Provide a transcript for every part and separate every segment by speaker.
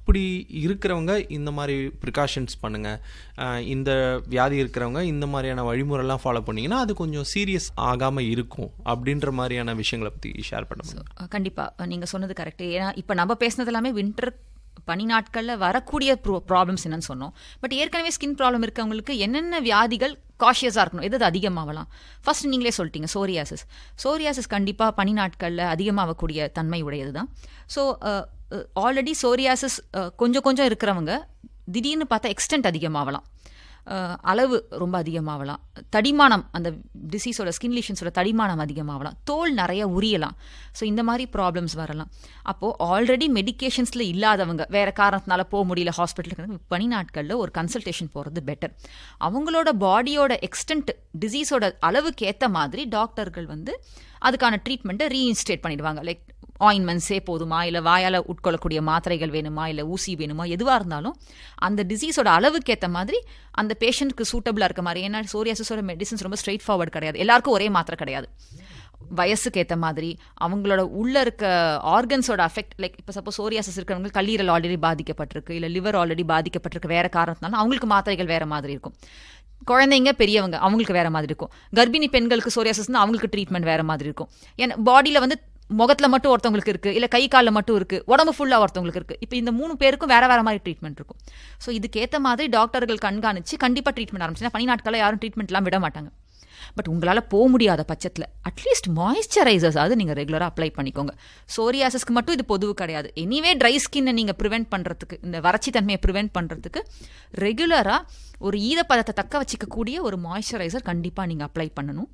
Speaker 1: இப்படி இருக்கிறவங்க இந்த மாதிரி ப்ரிகாஷன்ஸ் பண்ணுங்க அஹ் இந்த வியாதி இருக்கிறவங்க இந்த மாதிரியான வழிமுறைலாம் ஃபாலோ பண்ணீங்கன்னா அது கொஞ்சம் சீரியஸ் ஆகாம இருக்கும் அப்படின்ற மாதிரியான விஷயங்களை பத்தி ஷேர் பண்ண முடியும்
Speaker 2: அஹ் கண்டிப்பா அஹ் நீங்க சொன்னது கரெக்ட் ஏன்னா இப்ப நம்ம பேசுனது எல்லாமே வின்டர் பனி நாட்கள்ல வரக்கூடிய ப்ராப்ளம்ஸ் என்னன்னு சொன்னோம் பட் ஏற்கனவே ஸ்கின் ப்ராப்ளம் இருக்கவங்களுக்கு என்னென்ன வியாதிகள் காஷியஸாக இருக்கணும் எது எது அதிகமாகலாம் ஃபர்ஸ்ட் நீங்களே சொல்லிட்டீங்க சோரியாசிஸ் சோரியாசிஸ் கண்டிப்பாக பனி நாட்களில் அதிகமாகக்கூடிய தன்மை உடையது தான் ஸோ ஆல்ரெடி சோரியாசிஸ் கொஞ்சம் கொஞ்சம் இருக்கிறவங்க திடீர்னு பார்த்தா எக்ஸ்டென்ட் அதிகமாகலாம் அஹ், அளவு ரொம்ப அதிகமாகலாம் தடிமானம் அந்த டிசீஸோட ஸ்கின் லீஷன்ஸோட தடிமானம் அதிகமாகலாம் தோல் நிறைய உரியலாம் ஸோ இந்த மாதிரி ப்ராப்ளம்ஸ் வரலாம் அப்போது ஆல்ரெடி மெடிகேஷன்ஸில் இல்லாதவங்க வேற காரணத்தினால போக முடியல ஹாஸ்பிட்டலுக்கு பனி நாட்களில் ஒரு கன்சல்டேஷன் போகிறது பெட்டர் அவங்களோட பாடியோட எக்ஸ்டென்ட் டிசீஸோட அளவுக்கு ஏற்ற மாதிரி டாக்டர்கள் வந்து அதுக்கான ட்ரீட்மெண்ட்டை ரீஇன்ஸ்டேட் பண்ணிடுவாங்க லைக் ஆயின்மெண்ட்ஸே போதுமா இல்லை வாயால் உட்கொள்ளக்கூடிய மாத்திரைகள் வேணுமா இல்லை ஊசி வேணுமா எதுவாக இருந்தாலும் அந்த டிசீஸோட அளவுக்கு ஏற்ற மாதிரி அந்த பேஷண்ட்க்கு சூட்டபிளாக இருக்க மாதிரி ஏன்னா சோரியாசிஸோட மெடிசன்ஸ் ரொம்ப ஸ்ட்ரெயிட் ஃபார்வர்ட் கிடையாது எல்லாருக்கும் ஒரே மாத்திரை கிடையாது வயசுக்கு ஏற்ற மாதிரி அவங்களோட உள்ள இருக்க ஆர்கன்ஸோட அஃபெக்ட் லைக் இப்போ சப்போஸ் சோரியாசிஸ் இருக்கிறவங்க கல்லீரல் ஆல்ரெடி பாதிக்கப்பட்டிருக்கு இல்லை லிவர் ஆல்ரெடி பாதிக்கப்பட்டிருக்கு வேற காரணத்தினால அவங்களுக்கு மாத்திரைகள் வேற மாதிரி இருக்கும் குழந்தைங்க பெரியவங்க அவங்களுக்கு வேற மாதிரி இருக்கும் கர்ப்பிணி பெண்களுக்கு சோரியாசிஸ்னா அவங்களுக்கு ட்ரீட்மெண்ட் வேற மாதிரி இருக்கும் ஏன்னா பாடியில் வந்து முகத்துல மட்டும் ஒருத்தவங்களுக்கு இருக்கு இல்ல கை காலில் மட்டும் இருக்கு உடம்பு ஃபுல்லா ஒருத்தவங்களுக்கு இருக்கு இப்போ இந்த மூணு பேருக்கும் வேற வேற மாதிரி ட்ரீட்மெண்ட் இருக்கும் ஸோ இதுக்கேற்ற மாதிரி டாக்டர்கள் கண்காணிச்சு கண்டிப்பா ட்ரீட்மெண்ட் ஆரம்பிச்சுன்னா பனி நாட்களில் யாரும் ட்ரீட்மெண்ட்லாம் விட மாட்டாங்க பட் உங்களால் போக முடியாத பட்சத்தில் அட்லீஸ்ட் மாய்ஸ்சரைசர்ஸாவது நீங்கள் ரெகுலராக அப்ளை பண்ணிக்கோங்க சோரியாசிஸ்க்கு மட்டும் இது பொதுவு கிடையாது எனிவே ட்ரை ஸ்கின்னை நீங்கள் ப்ரிவெண்ட் பண்ணுறதுக்கு இந்த வறட்சி தன்மையை ப்ரிவெண்ட் பண்ணுறதுக்கு ரெகுலராக ஒரு ஈரப்பதத்தை தக்க வச்சிக்கக்கூடிய ஒரு மாய்ஸ்சரைசர் கண்டிப்பாக நீங்கள் அப்ளை பண்ணணும்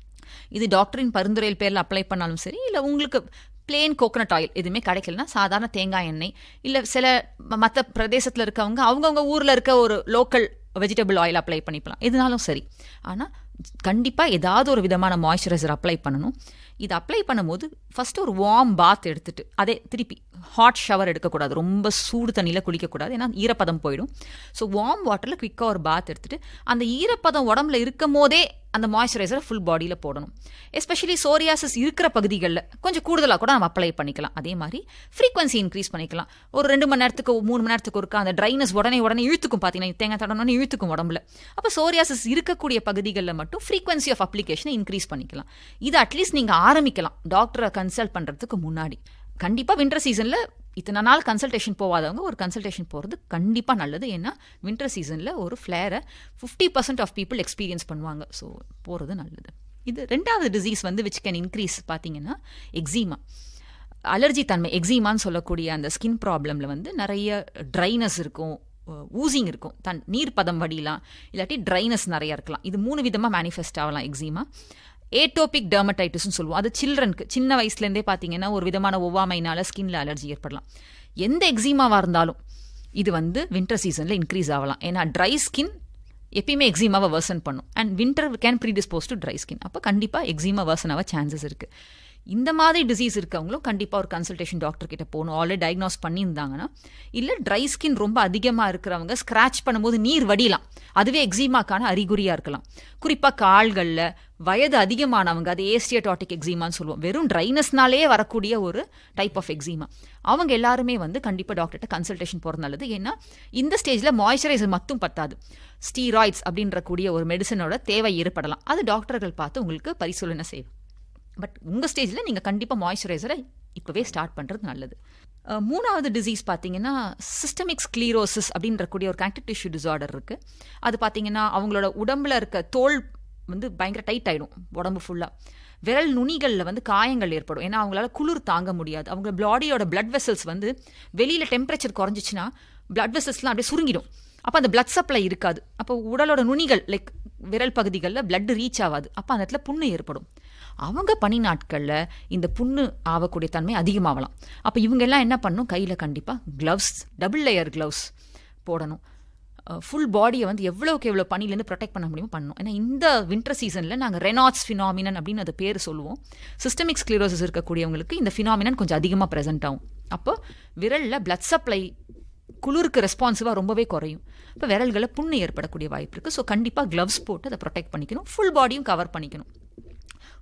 Speaker 2: இது டாக்டரின் பரிந்துரையில் பேரில் அப்ளை பண்ணாலும் சரி இல்லை உங்களுக்கு பிளேன் கோகனட் ஆயில் எதுவுமே கிடைக்கலனா சாதாரண தேங்காய் எண்ணெய் இல்லை சில மற்ற பிரதேசத்தில் இருக்கவங்க அவங்கவுங்க ஊரில் இருக்க ஒரு லோக்கல் வெஜிடபிள் ஆயில் அப்ளை பண்ணிக்கலாம் எதுனாலும் சரி ஆனால் கண்டிப்பாக ஏதாவது ஒரு விதமான மாய்ஸ்சரைசர் அப்ளை பண்ணணும் இது அப்ளை பண்ணும்போது ஃபர்ஸ்ட் ஒரு வார்ம் பாத் எடுத்துட்டு அதே திருப்பி ஹாட் ஷவர் எடுக்கக்கூடாது ரொம்ப சூடு தண்ணியில் குளிக்கக்கூடாது ஏன்னா ஈரப்பதம் போயிடும் ஸோ வார்ம் வாட்டரில் குயிக்காக ஒரு பாத் எடுத்துட்டு அந்த ஈரப்பதம் உடம்புல இருக்கும் போதே அந்த மாய்ஸ்சரைசரை ஃபுல் பாடியில் போடணும் எஸ்பெஷலி சோரியாசிஸ் இருக்கிற பகுதிகளில் கொஞ்சம் கூடுதலாக கூட நம்ம அப்ளை பண்ணிக்கலாம் அதே மாதிரி ஃப்ரீக்வன்சி இன்க்ரீஸ் பண்ணிக்கலாம் ஒரு ரெண்டு மணி நேரத்துக்கு மூணு மணி நேரத்துக்கு ஒருக்கா அந்த ட்ரைனஸ் உடனே உடனே இழுத்துக்கும் பார்த்தீங்கன்னா தேங்காய் தடனே இழுத்துக்கும் உடம்புல அப்போ சோரியாசிஸ் இருக்கக்கூடிய பகுதிகளில் மட்டும் ஃப்ரீக்வன்சி ஆஃப் அப்ளிகேஷனை இன்க்ரீஸ் பண்ணிக்கலாம் இது அட்லீஸ்ட் நீங்கள் ஆரம்பிக்கலாம் டாக்டரை கன்சல்ட் பண்ணுறதுக்கு முன்னாடி கண்டிப்பாக வின்டர் சீசனில் இத்தனை நாள் கன்சல்டேஷன் போகாதவங்க ஒரு கன்சல்டேஷன் போகிறது கண்டிப்பாக நல்லது ஏன்னா வின்டர் சீசனில் ஒரு ஃப்ளேரை fifty percent of people experience பண்ணுவாங்க ஸோ போகிறது நல்லது இது ரெண்டாவது டிசீஸ் வந்து விச் கேன் இன்க்ரீஸ் பார்த்தீங்கன்னா எக்ஸிமா அலர்ஜி தன்மை எக்ஸிமான்னு சொல்லக்கூடிய அந்த ஸ்கின் ப்ராப்ளமில் வந்து நிறைய ட்ரைனஸ் இருக்கும் ஊசிங் இருக்கும் தன் நீர் பதம் வடியலாம் இல்லாட்டி ட்ரைனஸ் நிறைய இருக்கலாம் இது மூணு விதமாக மேனிஃபெஸ்ட் ஆகலாம் எக்ஸிமா ஏட்டோபிக் டெர்மடைட்டிஸ்னு சொல்லுவோம் அது சில்ட்ரனுக்கு சின்ன வயசுலேருந்தே பார்த்தீங்கன்னா ஒரு விதமான ஒவ்வாமைனால ஸ்கின்ல அலர்ஜி ஏற்படலாம் எந்த எக்ஸிமாவாக இருந்தாலும் இது வந்து வின்டர் சீசனில் இன்க்ரீஸ் ஆகலாம் ஏன்னா ட்ரை ஸ்கின் எப்பயுமே எக்ஸிமாவை வேர்சன் பண்ணும் and winter can predispose to dry skin அப்போ கண்டிப்பாக எக்ஸிமா வேர்சன் ஆக சான்சஸ் இருக்குது இந்த மாதிரி டிசீஸ் இருக்கவங்களும் கண்டிப்பாக ஒரு கன்சல்டேஷன் டாக்டர் கிட்ட போகணும் ஆல்ரெடி டயக்னோஸ் பண்ணியிருந்தாங்கன்னா இல்லை ட்ரை ஸ்கின் ரொம்ப அதிகமாக இருக்கிறவங்க ஸ்க்ராச் பண்ணும்போது நீர் வடியலாம் அதுவே எக்ஸிமாக்கான அறிகுறியாக இருக்கலாம் குறிப்பாக கால்களில் வயது அதிகமானவங்க அது ஏஸ்டியடாட்டிக் எக்ஸிமான்னு சொல்லுவோம் வெறும் ட்ரைனஸ்னாலே வரக்கூடிய ஒரு டைப் ஆஃப் எக்ஸிமா அவங்க எல்லாருமே வந்து கண்டிப்பாக டாக்டர்கிட்ட கன்சல்டேஷன் போகிறது நல்லது ஏன்னா இந்த ஸ்டேஜில் மாய்ஸ்சரைசர் மட்டும் பத்தாது ஸ்டீராய்ட்ஸ் அப்படின்ற கூடிய ஒரு மெடிசனோட தேவை ஏற்படலாம் அது டாக்டர்கள் பார்த்து உங்களுக்கு பரிசீலனை செய்யும் பட் உங்கள் ஸ்டேஜில் நீங்கள் கண்டிப்பாக மாய்ஸ்சரைசரை இப்போவே ஸ்டார்ட் பண்ணுறது நல்லது மூணாவது டிசீஸ் பார்த்தீங்கன்னா சிஸ்டமிக் ஸ்க்ளீரோசிஸ் அப்படின்ற கூடிய ஒரு கனெக்டிவ் டிஷ்யூ டிசார்டர் இருக்குது அது பார்த்தீங்கன்னா அவங்களோட உடம்புல இருக்க தோல் வந்து பயங்கர டைட் ஆகிடும் உடம்பு ஃபுல்லாக விரல் நுனிகளில் வந்து காயங்கள் ஏற்படும் ஏன்னா அவங்களால குளிர் தாங்க முடியாது அவங்க பாடியோட பிளட் வெசல்ஸ் வந்து வெளியில் டெம்பரேச்சர் குறைஞ்சிச்சுன்னா பிளட் வெசல்ஸ்லாம் அப்படியே சுருங்கிடும் அப்போ அந்த பிளட் சப்ளை இருக்காது அப்போ உடலோட நுனிகள் லைக் விரல் பகுதிகளில் பிளட் ரீச் ஆகாது அப்போ அந்த இடத்துல புண்ணு ஏற்படும் அவங்க பனி நாட்களில் இந்த புண்ணு ஆகக்கூடிய தன்மை அதிகமாகலாம் அப்போ இவங்க எல்லாம் என்ன பண்ணும் கையில் கண்டிப்பாக க்ளவ்ஸ் டபுள் லேயர் க்ளவ்ஸ் போடணும் ஃபுல் பாடியை வந்து எவ்வளோக்கு எவ்வளோ பனிலேருந்து ப்ரொடெக்ட் பண்ண முடியுமோ பண்ணணும் ஏன்னா இந்த வின்டர் சீசனில் நாங்கள் ரெனாட்ஸ் ஃபினாமினன் அப்படின்னு அது பேர் சொல்லுவோம் சிஸ்டமிக் ஸ்க்ளீரோசிஸ் இருக்கக்கூடியவங்களுக்கு இந்த ஃபினாமினன் கொஞ்சம் அதிகமாக ப்ரெசென்ட் ஆகும் அப்போ விரலில் பிளட் சப்ளை குளிருக்கு ரெஸ்பான்சிவாக ரொம்பவே குறையும் இப்போ விரல்களை புண்ணு ஏற்படக்கூடிய வாய்ப்பு இருக்குது ஸோ கண்டிப்பாக க்ளவ்ஸ் போட்டு அதை ப்ரொடெக்ட் பண்ணிக்கணும் ஃபுல் பாடியும் கவர் பண்ணிக்கணும்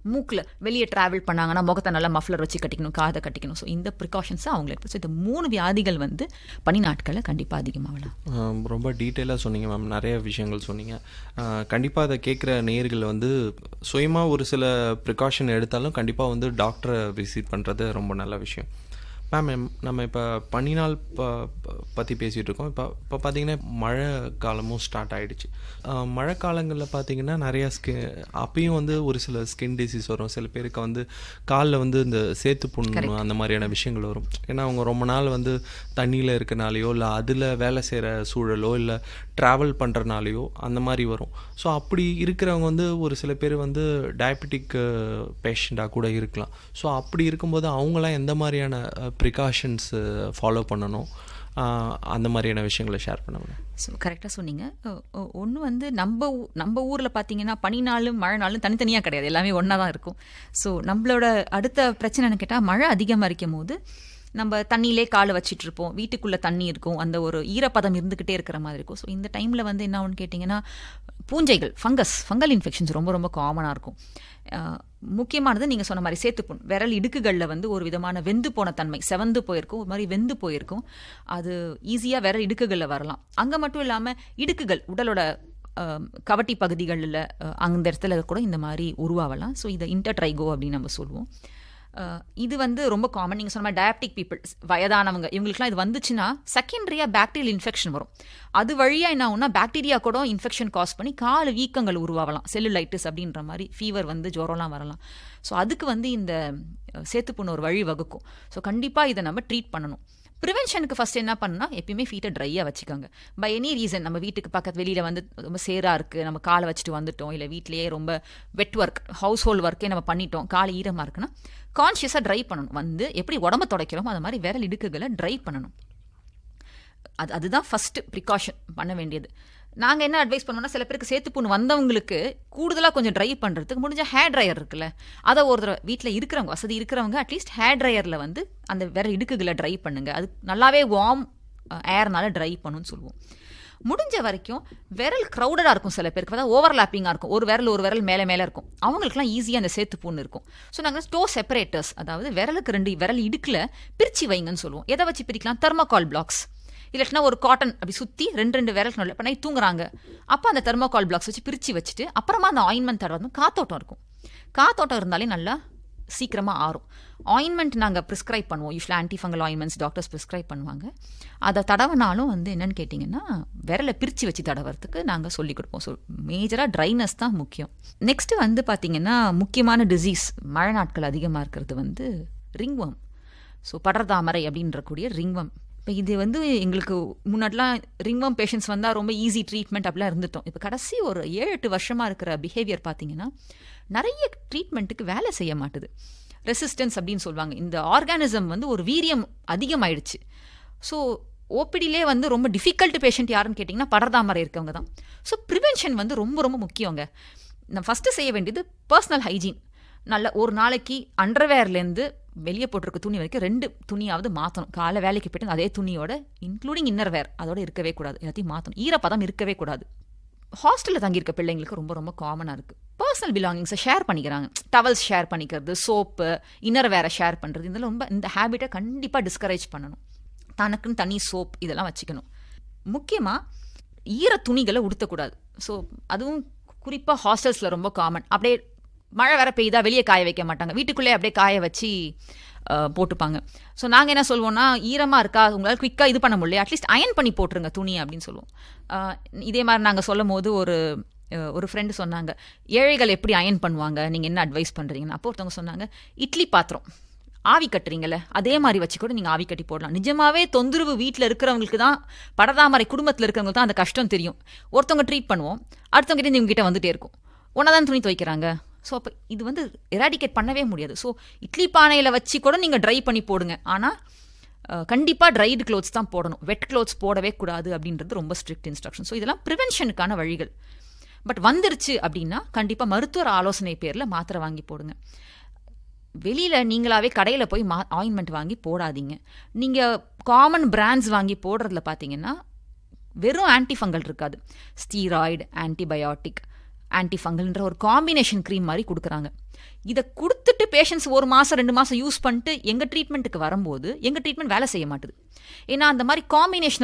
Speaker 2: மூக்கில் வெளியே ட்ராவல் பண்ணாங்கன்னா முகத்தை நல்லா மஃப்லர் வச்சு கட்டிக்கணும் காதை கட்டிக்கணும் ஸோ இந்த ப்ரிகாஷன்ஸை அவங்களுக்கு ஸோ இந்த மூணு வியாதிகள் வந்து பனி நாட்களில் கண்டிப்பாக அதிகமாகலாம்
Speaker 1: ஆம், ரொம்ப டீட்டெயிலாக சொன்னீங்க மேம் நிறைய விஷயங்கள் சொன்னீங்க கண்டிப்பாக அதை கேட்குற நேயர்கள் வந்து சுயமாக ஒரு சில ப்ரிகாஷன் எடுத்தாலும் கண்டிப்பாக வந்து டாக்டரை விசிட் பண்ணுறது ரொம்ப நல்ல விஷயம் மேம் நம்ம இப்போ பனிநாள் ப ப- பற்றி பேசிகிட்டு இருக்கோம் இப்போ இப்போ பார்த்தீங்கன்னா மழை காலமும் ஸ்டார்ட் ஆயிடுச்சு ஆஹ் மழை காலங்களில் பார்த்தீங்கன்னா நிறையா ஸ்கி அப்பயும் வந்து ஒரு சில ஸ்கின் டிசீஸ் வரும் சில பேருக்கு வந்து காலில் வந்து இந்த சேத்து புண்ணு அந்த மாதிரியான விஷயங்கள் வரும் ஏன்னா அவங்க ரொம்ப நாள் வந்து தண்ணியில் இருக்கனாலையோ இல்லை அதில் வேலை செய்கிற சூழலோ இல்லை ட்ராவல் பண்ணுறனாலையோ அந்த மாதிரி வரும் ஸோ அப்படி இருக்கிறவங்க வந்து ஒரு சில பேர் வந்து டயபெட்டிக் பேஷண்ட்டாக கூட இருக்கலாம் ஸோ அப்படி இருக்கும்போது அவங்களாம் எந்த மாதிரியான ப்ரிகாஷன்ஸ் ஃபாலோ பண்ணணும் அஹ், அந்த மாதிரியான விஷயங்களை ஷேர் பண்ண முடியும்
Speaker 2: ஸோ கரெக்டாக சொன்னீங்க ஒன்று வந்து நம்ம ஊ- நம்ம ஊரில் பார்த்தீங்கன்னா பனி நாளும் மழை நாளும் தனித்தனியாக கிடையாது எல்லாமே ஒன்றா தான் இருக்கும் ஸோ நம்மளோட அடுத்த பிரச்சனைன்னு கேட்டால் மழை அதிகமாக இருக்கும் போது நம்ம தண்ணியிலே காலை வச்சிட்டு இருப்போம் வீட்டுக்குள்ளே தண்ணி இருக்கும் அந்த ஒரு ஈரப்பதம் இருந்துக்கிட்டே இருக்கிற மாதிரி இருக்கும் ஸோ இந்த டைமில் வந்து என்ன ஆகும்னு கேட்டிங்கன்னா பூஞ்சைகள் ஃபங்கஸ் ஃபங்கல் இன்ஃபெக்ஷன்ஸ் ரொம்ப ரொம்ப காமனாக இருக்கும் அஹ், முக்கியமானது நீங்கள் சொன்ன மாதிரி சேத்துப்புண் விரல் இடுக்குகளில் வந்து ஒரு விதமான வெந்து போன தன்மை செவந்து போயிருக்கும் ஒரு மாதிரி வெந்து போயிருக்கும் அது ஈஸியாக விரல் இடுக்குகளில் வரலாம் அங்கே மட்டும் இல்லாமல் இடுக்குகள் உடலோட அஹ், கவட்டி பகுதிகளில் அஹ், அந்த இடத்துல கூட இந்த மாதிரி உருவாகலாம் ஸோ இதை இன்டர்ட்ரைகோ அப்படின்னு நம்ம சொல்லுவோம் அஹ், இது வந்து ரொம்ப காமன் நீங்கள் சொன்ன மாதிரி டயபெட்டிக் பீப்புள் வயதானவங்க இவங்களுக்குலாம் இது வந்துச்சுன்னா செகண்டரியாக பாக்டீரியல் இன்ஃபெக்ஷன் வரும் அது வழியாக என்ன ஆகும்னா பாக்டீரியா கூட இன்ஃபெக்ஷன் காஸ் பண்ணி கால் வீக்கங்கள் உருவாகலாம் செல்லுலைட்டிஸ் அப்படின்ற மாதிரி ஃபீவர் வந்து ஜுரம்லாம் வரலாம் ஸோ அதுக்கு வந்து இந்த அஹ், சேத்துப்புண்ணு ஒரு வழி வகுக்கும் ஸோ கண்டிப்பாக இதை நம்ம ட்ரீட் பண்ணணும் ப்ரிவென்ஷனுக்கு ஃபர்ஸ்ட் என்ன பண்ணா எப்பயுமே ஃபீட்டை ட்ரையாக வச்சுக்கோங்க பை எனி ரீசன் நம்ம வீட்டுக்கு பக்கத்து வெளியில் வந்து ரொம்ப சேரா இருக்குது நம்ம காலை வச்சுட்டு வந்துட்டோம் இல்லை வீட்லேயே ரொம்ப வெட் ஒர்க் ஹவுஸ் ஹோல்ட் ஒர்க்கே நம்ம பண்ணிட்டோம் காலை ஈரமாக இருக்குன்னா கான்ஷியஸாக ட்ரை பண்ணணும் வந்து எப்படி உடம்ப துடைக்கிறோமோ அது மாதிரி விரல் இடுக்குகளை ட்ரை பண்ணணும் அது அதுதான் ஃபர்ஸ்ட் ப்ரிகாஷன் பண்ண வேண்டியது நாங்கள் என்ன அட்வைஸ் பண்ணுவோம்னா சில பேருக்கு சேத்து புண்ணு வந்தவங்களுக்கு கூடுதலாக கொஞ்சம் ட்ரை பண்ணுறதுக்கு முடிஞ்ச ஹேர் ட்ரையர் இருக்குல்ல அதை ஒரு தடவை வீட்டில் இருக்கிறவங்க வசதி இருக்கிறவங்க அட்லீஸ்ட் ஹேர் ட்ரையரில் வந்து அந்த வேற இடுக்குகளை ட்ரை பண்ணுங்க அது நல்லாவே வார்ம் ஏர்னால ட்ரை பண்ணுன்னு சொல்லுவோம் முடிஞ்ச வரைக்கும் விரல் க்ரௌடடாக இருக்கும் சில பேருக்கு அதாவது ஓவர்லாப்பிங்காக இருக்கும் ஒரு விரல் ஒரு விரல் மேலே மேலே இருக்கும் அவங்களுக்குலாம் ஈஸியாக அந்த சேத்து புண்ணு இருக்கும் ஸோ நாங்கள் டோ செப்பரேட்டர்ஸ் அதாவது விரலுக்கு ரெண்டு விரல் இடுக்கில் பிரித்து வைங்கன்னு சொல்லுவோம் எதை வச்சு பிரிக்கலாம் தெர்மோகால் பிளாக்ஸ் இல்லாட்டினா ஒரு காட்டன் அப்படி சுற்றி ரெண்டு ரெண்டு விரல் நல்ல பண்ணி தூங்குறாங்க அப்போ அந்த தெர்மோகால் பிளாக்ஸ் வச்சு பிரித்து வச்சுட்டு அப்புறமா அந்த ஆயின்மெண்ட் தடவை காத்தோட்டம் இருக்கும் காத்தோட்டம் இருந்தாலே நல்லா சீக்கிரமாக ஆறும் ஆயின்மெண்ட் நாங்கள் ப்ரிஸ்கிரைப் பண்ணுவோம் யூஸ்வலாக ஆன்டிஃபங்கல் ஆயின்மெண்ட்ஸ் டாக்டர்ஸ் ப்ரிஸ்கிரைப் பண்ணுவாங்க அதை தடவினாலும் வந்து என்னன்னு கேட்டிங்கன்னா விரலை பிரித்து வச்சு தடவறதுக்கு நாங்கள் சொல்லிக் கொடுப்போம் ஸோ மேஜராக ட்ரைனஸ் தான் முக்கியம் நெக்ஸ்ட்டு வந்து பார்த்திங்கன்னா முக்கியமான டிசீஸ் மழை நாட்கள் அதிகமாக இருக்கிறது வந்து ரிங்வம் ஸோ படர்தாமரை அப்படின்ற கூடிய ரிங்வம் இப்போ இது வந்து எங்களுக்கு முன்னாடிலாம் ரிங்வம் பேஷண்ட்ஸ் வந்தால் ரொம்ப ஈஸி ட்ரீட்மெண்ட் அப்படிலாம் இருந்துட்டோம் இப்போ கடைசி ஒரு ஏழு எட்டு வருஷமாக இருக்கிற பிஹேவியர் பார்த்தீங்கன்னா நிறைய ட்ரீட்மெண்ட்டுக்கு வேலை செய்ய மாட்டுது ரெசிஸ்டன்ஸ் அப்படின்னு சொல்லுவாங்க இந்த ஆர்கானிசம் வந்து ஒரு வீரியம் அதிகமாயிடுச்சு ஸோ ஓபிடிலே வந்து ரொம்ப டிஃபிகல்ட் பேஷண்ட் யாருன்னு கேட்டிங்கன்னா படர்தாமரை இருக்கவங்க தான் ஸோ ப்ரிவென்ஷன் வந்து ரொம்ப ரொம்ப முக்கியங்க நம்ம ஃபஸ்ட்டு செய்ய வேண்டியது பர்சனல் ஹைஜீன் நல்ல ஒரு நாளைக்கு அண்டர்வேர்லேருந்து வெளியே போட்டிருக்க துணி வரைக்கும் ரெண்டு துணியாவது மாற்றணும் காலை வேலைக்கு போயிட்டு அதே துணியோட இன்க்ளூடிங் இன்னர் வேர் அதோட இருக்கவே கூடாது எல்லாத்தையும் மாற்றணும் ஈரப்பதம் இருக்கவே கூடாது ஹாஸ்டலில் தங்கியிருக்க பிள்ளைங்களுக்கு ரொம்ப ரொம்ப காமனாக இருக்குது பர்சனல் பிலாங்கிங்ஸை ஷேர் பண்ணிக்கிறாங்க டவல்ஸ் ஷேர் பண்ணிக்கிறது சோப்பு இன்னர் வேற ஷேர் பண்ணுறது இதெல்லாம் ரொம்ப இந்த ஹேபிட்டை கண்டிப்பாக டிஸ்கரேஜ் பண்ணணும் தனக்குன்னு தனி சோப் இதெல்லாம் வச்சுக்கணும் முக்கியமாக ஈர துணிகளை உடுத்தக்கூடாது ஸோ அதுவும் குறிப்பாக ஹாஸ்டல்ஸில் ரொம்ப காமன் அப்படியே மழை வேற பெய்தா வெளியே காய வைக்க மாட்டாங்க வீட்டுக்குள்ளே அப்படியே காய வச்சு அஹ், போட்டுப்பாங்க ஸோ நாங்கள் என்ன சொல்லுவோம்னா ஈரமாக இருக்கா உங்களால் குயிக்காக இது பண்ண முடியல அட்லீஸ்ட் அயன் பண்ணி போட்டுருங்க துணி அப்படின்னு சொல்லுவோம் அஹ், இதே மாதிரி நாங்கள் சொல்லும் போது ஒரு அஹ், ஒரு ஃப்ரெண்டு சொன்னாங்க ஏழைகள் எப்படி அயன் பண்ணுவாங்க நீங்கள் என்ன அட்வைஸ் பண்ணுறீங்கன்னு அப்போ ஒருத்தவங்க சொன்னாங்க இட்லி பாத்திரம் ஆவி கட்டுறீங்கல்ல அதே மாதிரி வச்சு கூட நீங்கள் ஆவி கட்டி போடலாம் நிஜமாவே தொந்தரவு வீட்டில் இருக்கிறவங்களுக்கு தான் படதாமரை குடும்பத்தில் இருக்கிறவங்களுக்கு தான் அந்த கஷ்டம் தெரியும் ஒருத்தவங்க ட்ரீட் பண்ணுவோம் அடுத்தவங்க கிட்ட இவங்க கிட்ட வந்துட்டே இருக்கும் ஒன்றா தான் துணி துவைக்கிறாங்க ஸோ அப்போ இது வந்து எராடிகேட் பண்ணவே முடியாது ஸோ இட்லி பானையில் வச்சு கூட நீங்கள் ட்ரை பண்ணி போடுங்க ஆனால் கண்டிப்பாக ட்ரைடு க்ளோத்ஸ் தான் போடணும் வெட் க்ளோத்ஸ் போடவே கூடாது அப்படின்றது ரொம்ப ஸ்ட்ரிக்ட் இன்ஸ்ட்ரக்ஷன் ஸோ இதெல்லாம் ப்ரிவென்ஷனுக்கான வழிகள் பட் வந்துருச்சு அப்படின்னா கண்டிப்பாக மருத்துவர் ஆலோசனை பேரில் மாத்திரை வாங்கி போடுங்க வெளியில் நீங்களாவே கடையில் போய் மா ஆயின்மெண்ட் வாங்கி போடாதீங்க நீங்கள் காமன் பிராண்ட்ஸ் வாங்கி போடுறதுல பார்த்தீங்கன்னா வெறும் ஆன்டிஃபங்கல் இருக்காது ஸ்டீராய்டு ஆன்டிபயோட்டிக் ஆன்டி ஃபங்கல்ன்ற ஒரு காம்பினேஷன் க்ரீம் மாதிரி கொடுக்குறாங்க இதை கொடுத்துட்டு பேஷண்ட்ஸ் ஒரு மாதம் ரெண்டு மாதம் யூஸ் பண்ணிட்டு எங்கள் ட்ரீட்மெண்ட்டுக்கு வரும்போது எங்கள் ட்ரீட்மெண்ட் வேலை செய்ய மாட்டுது ஏன்னா அந்த மாதிரி காம்பினேஷன்